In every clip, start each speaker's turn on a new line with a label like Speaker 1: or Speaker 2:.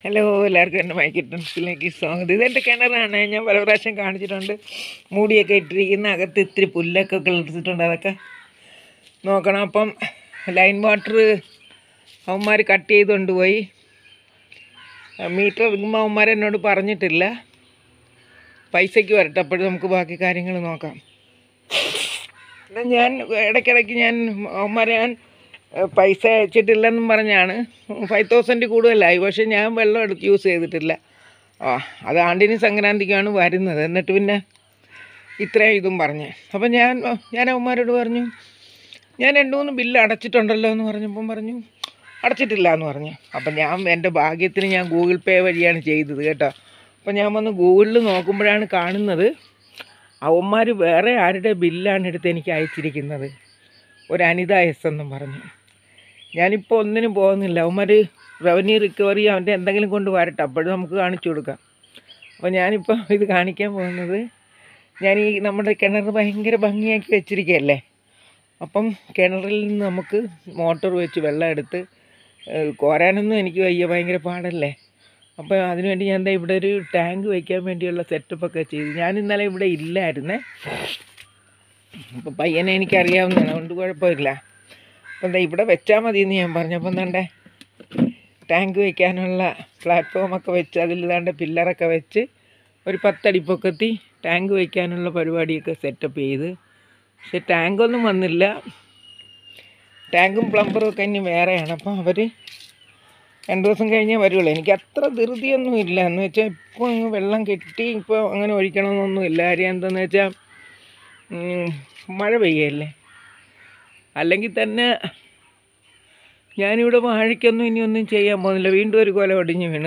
Speaker 1: hello എല്ലാവർക്കും എൻ്റെ മൈക്കിട്ടൻസിലേക്ക് സ്വാഗതം ഇതെൻ്റെ കിണറാണ് ഞാൻ പല പ്രാവശ്യം കാണിച്ചിട്ടുണ്ട് മൂടിയൊക്കെ ഇട്ടിരിക്കുന്ന അകത്ത് ഇത്തിരി പുല്ലൊക്കെ കിളിർത്തിട്ടുണ്ട് അതൊക്കെ നോക്കണം അപ്പം ലൈൻ വാട്ടർ അവന്മാർ കട്ട് ചെയ്ത് കൊണ്ടുപോയി മീറ്റർ എടുക്കുമ്പോൾ അവന്മാർ എന്നോട് പറഞ്ഞിട്ടില്ല പൈസയ്ക്ക് വരട്ടെ അപ്പോഴും നമുക്ക് ബാക്കി കാര്യങ്ങൾ നോക്കാം എന്നാ ഞാൻ ഇടയ്ക്കിടയ്ക്ക് ഞാൻ അവന്മാരെ ഞാൻ ഏഹ്, പൈസ അയച്ചിട്ടില്ലെന്നും പറഞ്ഞാണ് ഫൈവ് തൗസൻഡ് കൂടുതലായി പക്ഷേ ഞാൻ വെള്ളം എടുത്ത് യൂസ് ചെയ്തിട്ടില്ല ആ അത് ആണ്ടിന് സംക്രാന്തിക്കാണ് വരുന്നത് എന്നിട്ട് പിന്നെ ഇത്രയും ഇതും പറഞ്ഞ് അപ്പം ഞാൻ ഞാൻ അവന്മാരോട് പറഞ്ഞു ഞാൻ രണ്ട് മൂന്ന് ബില്ല് അടച്ചിട്ടുണ്ടല്ലോ എന്ന് പറഞ്ഞപ്പം പറഞ്ഞു അടച്ചിട്ടില്ല എന്ന് പറഞ്ഞു അപ്പം ഞാൻ എൻ്റെ ഭാഗ്യത്തിന് ഞാൻ ഗൂഗിൾ പേ വഴിയാണ് ചെയ്തത് കേട്ടോ അപ്പം ഞാൻ വന്ന് ഗൂഗിളിൽ നോക്കുമ്പോഴാണ് കാണുന്നത് അവന്മാർ വേറെ ആരുടെ ബില്ലാണ് എടുത്ത് എനിക്ക് അയച്ചിരിക്കുന്നത് ഒരു അനിത എസ് എന്നും പറഞ്ഞു ഞാനിപ്പോൾ ഒന്നിനും പോകുന്നില്ല അവന്മാർ റവന്യൂ റിക്കവറി അവൻ്റെ എന്തെങ്കിലും കൊണ്ട് വരട്ടെ അപ്പോഴും നമുക്ക് കാണിച്ചു കൊടുക്കാം അപ്പോൾ ഞാനിപ്പോൾ ഇത് കാണിക്കാൻ പോകുന്നത് ഞാൻ ഈ നമ്മുടെ കിണർ ഭയങ്കര ഭംഗിയാക്കി വെച്ചിരിക്കുകയല്ലേ അപ്പം കിണറിൽ നിന്ന് നമുക്ക് മോട്ടോർ വെച്ച് വെള്ളം എടുത്ത് ഏഹ്, കോരാനൊന്നും എനിക്ക് വയ്യ ഭയങ്കര പാടല്ലേ അപ്പോൾ അതിനുവേണ്ടി ഞാൻ ദേ ഇവിടെ ഒരു ടാങ്ക് വയ്ക്കാൻ വേണ്ടിയുള്ള സെറ്റപ്പൊക്കെ ചെയ്തു ഞാൻ ഇന്നലെ ഇവിടെ ഇല്ലായിരുന്നേ അപ്പോൾ പയ്യനെ എനിക്കറിയാവുന്നതാണ് അതുകൊണ്ട് കുഴപ്പമില്ല അപ്പം എന്താ ഇവിടെ വെച്ചാൽ മതി എന്ന് ഞാൻ പറഞ്ഞു അപ്പം എന്താണ്ടേ ടാങ്ക് വയ്ക്കാനുള്ള പ്ലാറ്റ്ഫോമൊക്കെ വെച്ച് അതിൽ ഇതാണ്ട് പില്ലറൊക്കെ വെച്ച് ഒരു പത്തടി പൊക്കത്തി ടാങ്ക് വയ്ക്കാനുള്ള പരിപാടിയൊക്കെ സെറ്റപ്പ് ചെയ്ത് പക്ഷെ ടാങ്കൊന്നും വന്നില്ല ടാങ്കും പ്ലംബറും ഒക്കെ ഇനി വേറെയാണ് അപ്പം അവർ രണ്ട് ദിവസം കഴിഞ്ഞേ വരുള്ളൂ എനിക്ക് അത്ര ധൃതിയൊന്നും ഇല്ല എന്ന് വെച്ചാൽ ഇപ്പോൾ അങ്ങ് വെള്ളം കെട്ടി ഇപ്പോൾ അങ്ങനെ ഒഴിക്കണമെന്നൊന്നും ഇല്ല കാര്യം എന്താണെന്ന് വെച്ചാൽ ഉം, മഴ പെയ്യല്ലേ അല്ലെങ്കിൽ തന്നെ ഞാനിവിടെ വാഴയ്ക്കൊന്നും ഇനി ഒന്നും ചെയ്യാൻ പോകുന്നില്ല വീണ്ടും ഒരു കൊല ഒടിഞ്ഞ് വീണ്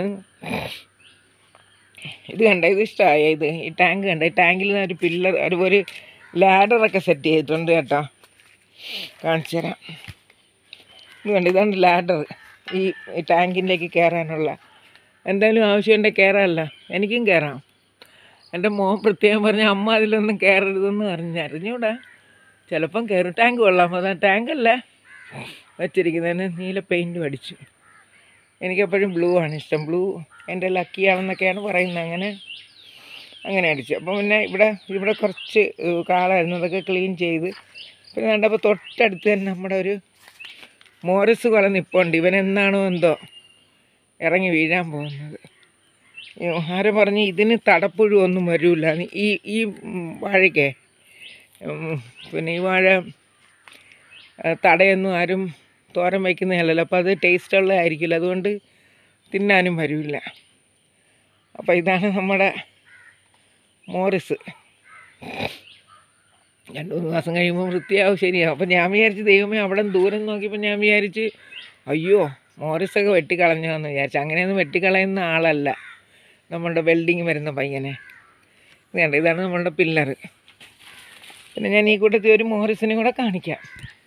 Speaker 1: ഇത് കണ്ട ഇത് ഇഷ്ടമായ ഇത് ഈ ടാങ്ക് കണ്ട ഈ ടാങ്കിൽ ഒരു പില്ലർ ഒരു ഒരു ലാഡറൊക്കെ സെറ്റ് ചെയ്തിട്ടുണ്ട് കേട്ടോ കാണിച്ചു തരാം ഇത് കണ്ട ഇതാണ് ലാഡർ ഈ ഈ ടാങ്കിലേക്ക് കയറാനുള്ള എന്തായാലും ആവശ്യമുണ്ടെങ്കിൽ കയറാമല്ലോ എനിക്കും കയറാം എൻ്റെ മോൻ പ്രത്യേകം പറഞ്ഞ അമ്മ അതിലൊന്നും കയറരുതെന്ന് പറഞ്ഞു അറിഞ്ഞൂടാ ചിലപ്പം കയറും ടാങ്ക് കൊള്ളാം അതാ ടാങ്കല്ല വെച്ചിരിക്കുന്നതിന് നീല പെയിൻറ്റും അടിച്ചു എനിക്കെപ്പോഴും ബ്ലൂ ആണ് ഇഷ്ടം ബ്ലൂ എൻ്റെ ലക്കിയാണെന്നൊക്കെയാണ് പറയുന്നത് അങ്ങനെ അങ്ങനെ അടിച്ചു അപ്പം പിന്നെ ഇവിടെ ഇവിടെ കുറച്ച് ഏഹ്, കാളായിരുന്നു അതൊക്കെ ക്ലീൻ ചെയ്ത് പിന്നെ കണ്ടപ്പോൾ തൊട്ടടുത്ത് തന്നെ നമ്മുടെ ഒരു മോറിസ് കുല നിപ്പുണ്ട് ഇവൻ എന്നാണോ എന്തോ ഇറങ്ങി വീഴാൻ പോകുന്നത് ഈ ആരോ പറഞ്ഞ് ഇതിന് തടപ്പുഴു ഒന്നും വരില്ല ഈ ഈ ഉം, വാഴയ്ക്കേ ഉം, പിന്നെ ഈ വാഴ ആ, തടയൊന്നും ആരും തോരൻ വയ്ക്കുന്നതല്ലല്ലോ അപ്പോൾ അത് ടേസ്റ്റുള്ളതായിരിക്കില്ല അതുകൊണ്ട് തിന്നാനും വരില്ല അപ്പോൾ ഇതാണ് നമ്മുടെ മോറിസ് രണ്ട് മൂന്ന് മാസം കഴിയുമ്പോൾ വൃത്തിയാവും ശരിയാവും അപ്പോൾ ഞാൻ വിചാരിച്ച് ദൈവമേ അവിടെ ദൂരം നോക്കിയപ്പോൾ ഞാൻ വിചാരിച്ച് അയ്യോ മോറിസൊക്കെ വെട്ടിക്കളഞ്ഞോ എന്ന് വിചാരിച്ചു അങ്ങനെയൊന്നും വെട്ടിക്കളയുന്ന ആളല്ല നമ്മളുടെ വെൽഡിങ് വരുന്ന പയ്യനെ ഇത് കണ്ടോ ഇതാണ് നമ്മളുടെ പില്ലർ പിന്നെ ഞാൻ ഈ കൂട്ടത്തിൽ ഒരു മോറിസിനെ കൂടെ കാണിക്കാം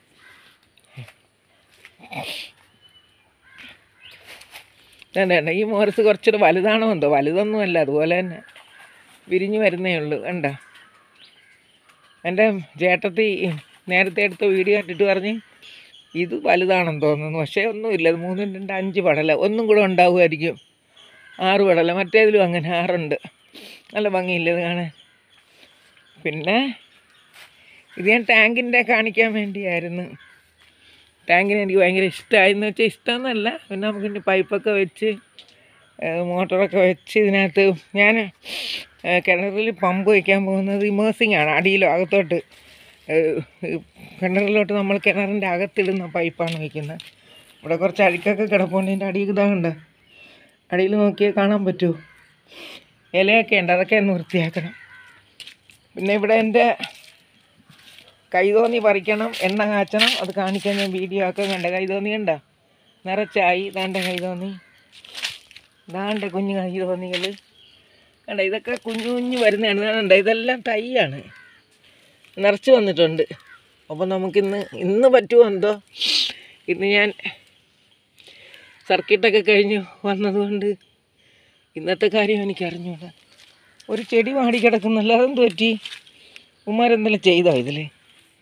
Speaker 1: വേണ്ട വേണ്ട ഈ മോറിസ് കുറച്ചുകൂടെ വലുതാണോ എന്തോ വലുതൊന്നുമല്ല അതുപോലെ തന്നെ വിരിഞ്ഞ് വരുന്നേ ഉള്ളൂ കണ്ട എൻ്റെ ചേട്ടത്തി നേരത്തെ എടുത്ത വീഡിയോ കണ്ടിട്ട് പറഞ്ഞ് ഇത് വലുതാണെന്ന് തോന്നുന്നു പക്ഷേ ഒന്നുമില്ല ഇത് മൂന്നും രണ്ട് അഞ്ച് പടല ഒന്നും കൂടെ ഉണ്ടാവുമായിരിക്കും ആറ് പടല മറ്റേതിലും അങ്ങനെ ആറുണ്ട് നല്ല ഭംഗിയില്ല ഇത് കാണാൻ പിന്നെ ഇത് ഞാൻ ടാങ്കിൻ്റെ കാണിക്കാൻ വേണ്ടിയായിരുന്നു ടാങ്കിന് എനിക്ക് ഭയങ്കര ഇഷ്ടമായെന്ന് വെച്ചാൽ ഇഷ്ടമെന്നല്ല പിന്നെ നമുക്ക് ഇനി പൈപ്പൊക്കെ വെച്ച് ഏഹ് മോട്ടറൊക്കെ വെച്ച് ഇതിനകത്ത് ഞാൻ ഏഹ് കിണറിൽ പമ്പ് വയ്ക്കാൻ പോകുന്നത് ഇമേഴ്സിങ് ആണ് അടിയിലോ അകത്തോട്ട് ഏഹ് ഈ കിണറിലോട്ട് നമ്മൾ കിണറിൻ്റെ അകത്തിടുന്ന പൈപ്പാണ് വയ്ക്കുന്നത് ഇവിടെ കുറച്ച് അഴുക്കൊക്കെ കിടപ്പുണ്ട് എൻ്റെ അടിയിൽ ഇതാകുണ്ട് അടിയിൽ നോക്കിയാൽ കാണാൻ പറ്റുമോ ഇലയൊക്കെ ഉണ്ട് അതൊക്കെ ഒന്ന് വൃത്തിയാക്കണം പിന്നെ ഇവിടെ എൻ്റെ കൈതോന്നി പറിക്കണം എണ്ണ കാച്ചണം അത് കാണിക്കാൻ ഞാൻ വീഡിയോ ആക്കാൻ കണ്ട കൈതോന്നി കണ്ട നിറച്ചായി ദാണ്ട കൈതോന്നി ദാണ്ട കുഞ്ഞു കൈതോന്നികൾ കണ്ട ഇതൊക്കെ കുഞ്ഞു കുഞ്ഞു വരുന്നതാണ് കണ്ട ഇതെല്ലാം തൈയാണ് നിറച്ച് വന്നിട്ടുണ്ട് അപ്പോൾ നമുക്കിന്ന് ഇന്ന് പറ്റുമോ എന്തോ ഇന്ന് ഞാൻ സർക്കിട്ടൊക്കെ കഴിഞ്ഞു വന്നതുകൊണ്ട് ഇന്നത്തെ കാര്യം എനിക്ക് അറിഞ്ഞൂടാ ഒരു ചെടി വാടി കിടക്കുന്നല്ലോ അതെന്ത് പറ്റി ഉമ്മാരെന്തെങ്കിലും ചെയ്തോ ഇതിൽ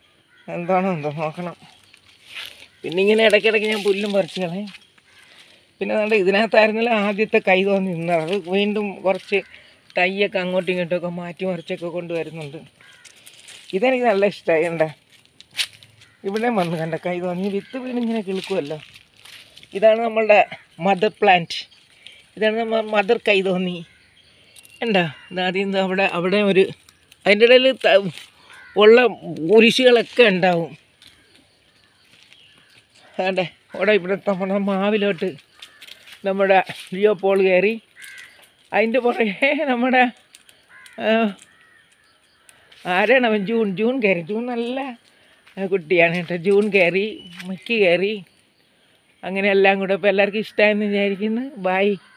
Speaker 1: എന്താണോ എന്തോ നോക്കണം പിന്നെ ഇങ്ങനെ ഇടയ്ക്കിടയ്ക്ക് ഞാൻ പുല്ലും പറിച്ച് കളയും പിന്നെ നമ്മുടെ ഇതിനകത്തായിരുന്നല്ലോ ആദ്യത്തെ കൈ തോന്നി നിന്നത് അത് വീണ്ടും കുറച്ച് തൈയൊക്കെ അങ്ങോട്ടും ഇങ്ങോട്ടും ഒക്കെ മാറ്റി മറിച്ചൊക്കെ കൊണ്ടുവരുന്നുണ്ട് ഇതെനിക്ക് നല്ല ഇഷ്ടമായി കണ്ട ഇവിടെ വന്ന് കണ്ട കൈ തോന്നി വിത്ത് വീണിങ്ങനെ കിളുക്കുമല്ലോ ഇതാണ് നമ്മളുടെ മദർ പ്ലാന്റ് ഇതാണ് നമ്മൾ മദർ കൈ തോന്നി എന്താ ആദ്യം ദാ അവിടെ അവിടെ ഒരു അതിൻ്റെ ഇടയിൽ ത- ഉള്ള കുരിശുകളൊക്കെ ഉണ്ടാവും അതെ അവിടെ ഇവിടെ നമ്മുടെ മാവിലോട്ട് നമ്മുടെ ലിയോ പോൾ കയറി അതിൻ്റെ പുറകെ നമ്മുടെ ആ, ആരാണ് അവൻ ജൂൺ ജൂൺ കയറി ജൂൺ നല്ല ആ, കുട്ടിയാണ് കേട്ടോ ജൂൺ കയറി മിക്കി കയറി അങ്ങനെ എല്ലാം കൂടെ ഇപ്പോൾ എല്ലാവർക്കും ഇഷ്ടമായെന്ന് വിചാരിക്കുന്നു ബായ്